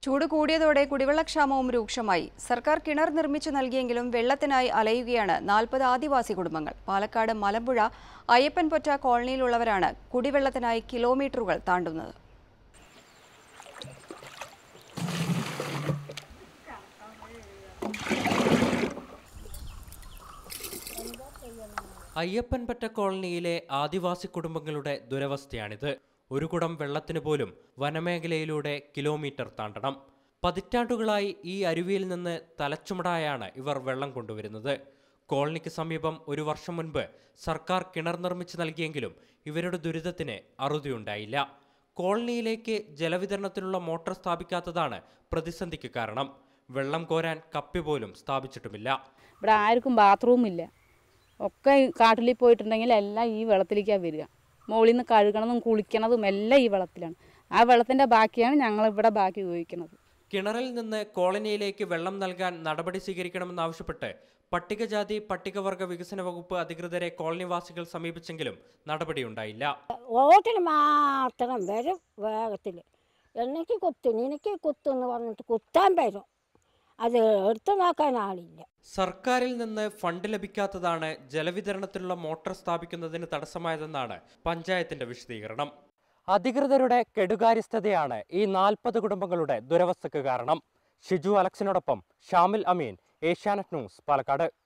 ചൂട് കൂടിയതോടെ കുടിവെള്ളക്ഷാമവും രൂക്ഷമായി സർക്കാർ കിണർ നിർമ്മിച്ചു നൽകിയെങ്കിലും വെള്ളത്തിനായി അലയുകയാണ് നാൽപ്പത് ആദിവാസി കുടുംബങ്ങൾ പാലക്കാട് മലമ്പുഴ അയ്യപ്പൻപൊറ്റ കോളനിയിലുള്ളവരാണ് കുടിവെള്ളത്തിനായി കിലോമീറ്ററുകൾ താണ്ടുന്നത് അയ്യപ്പൻപറ്റ കോളനിയിലെ ആദിവാസി കുടുംബങ്ങളുടെ ദുരവസ്ഥയാണിത് ഒരു കുടം വെള്ളത്തിന് പോലും വനമേഖലയിലൂടെ കിലോമീറ്റർ താണ്ടണം പതിറ്റാണ്ടുകളായി ഈ അരുവിയിൽ നിന്ന് തലച്ചുമടായാണ് ഇവർ വെള്ളം കൊണ്ടുവരുന്നത് കോളനിക്ക് സമീപം ഒരു വർഷം മുൻപ് സർക്കാർ കിണർ നിർമ്മിച്ചു നൽകിയെങ്കിലും ഇവരുടെ ദുരിതത്തിന് അറുതിയുണ്ടായില്ല കോളനിയിലേക്ക് ജലവിതരണത്തിനുള്ള മോട്ടോർ സ്ഥാപിക്കാത്തതാണ് പ്രതിസന്ധിക്ക് കാരണം വെള്ളം കോരാൻ കപ്പി പോലും സ്ഥാപിച്ചിട്ടുമില്ല ഇവിടെ ആർക്കും ബാത്റൂം ഇല്ല ഒക്കെ ഈ കാട്ടിൽ പോയിട്ടുണ്ടെങ്കിൽ എല്ലാം ഈ വെള്ളത്തിലേക്കാണ് വരിക മുകളിൽ നിന്ന് കഴുകണതും കുളിക്കണതും എല്ലാം ഈ വെള്ളത്തിലാണ് ആ വെള്ളത്തിൻ്റെ ബാക്കിയാണ് ഞങ്ങൾ ഇവിടെ ബാക്കി ഉപയോഗിക്കുന്നത് കിണറിൽ നിന്ന് കോളനിയിലേക്ക് വെള്ളം നൽകാൻ നടപടി സ്വീകരിക്കണമെന്നാവശ്യപ്പെട്ട് പട്ടികജാതി പട്ടികവർഗ വികസന വകുപ്പ് അധികൃതരെ കോളനിവാസികൾ സമീപിച്ചെങ്കിലും നടപടിയുണ്ടായില്ല ഓട്ടിന് മാത്രം വരും വേഗത്തിൽ എനിക്ക് കുത്തുന്നു എനിക്ക് കുത്തുന്ന് പറഞ്ഞിട്ട് കുത്താൻ വരും അത് എടുത്തു നോക്കാൻ ആളില്ല സർക്കാരിൽ നിന്ന് ഫണ്ട് ലഭിക്കാത്തതാണ് ജലവിതരണത്തിനുള്ള മോട്ടോർ സ്ഥാപിക്കുന്നതിന് തടസ്സമായതെന്നാണ് പഞ്ചായത്തിന്റെ വിശദീകരണം അധികൃതരുടെ കെടുകാര്യസ്ഥതയാണ് ഈ നാൽപ്പത് കുടുംബങ്ങളുടെ ദുരവസ്ഥക്ക് കാരണം ഷിജു അലക്സിനോടൊപ്പം ഷാമിൽ അമീൻ ഏഷ്യാനെറ്റ് ന്യൂസ് പാലക്കാട്